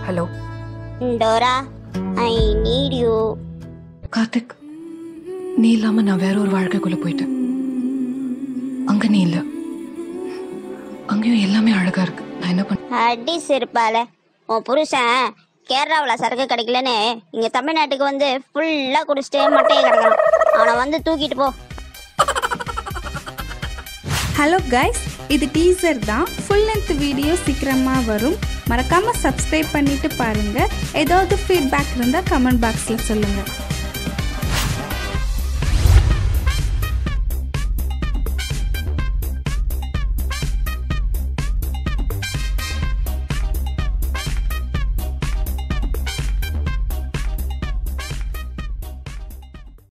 hello Dora I need you Karthik நீ இல்லாம நான் வேற ஒரு வாழ்க்கைக்குள்ள போயிட்டேன் அங்க நீ இல்ல அங்கேயும் எல்லாமே அழகா இருக்கு நான் என்ன பண்ண அடி சிரிப்பால உன் புருஷன் கேரளாவில் சரக்கு கிடைக்கலன்னு இங்க தமிழ்நாட்டுக்கு வந்து ஃபுல்லா குடிச்சிட்டு மட்டையை கிடக்கணும் அவனை வந்து தூக்கிட்டு போ ஹலோ கைஸ் இது டீசர் தான் ஃபுல் லென்த் வீடியோ சீக்கிரமாக வரும் மறக்காமல் சப்ஸ்கிரைப் பண்ணிட்டு பாருங்கள் ஏதாவது ஃபீட்பேக் இருந்தால் கமெண்ட் பாக்ஸில் சொல்லுங்கள்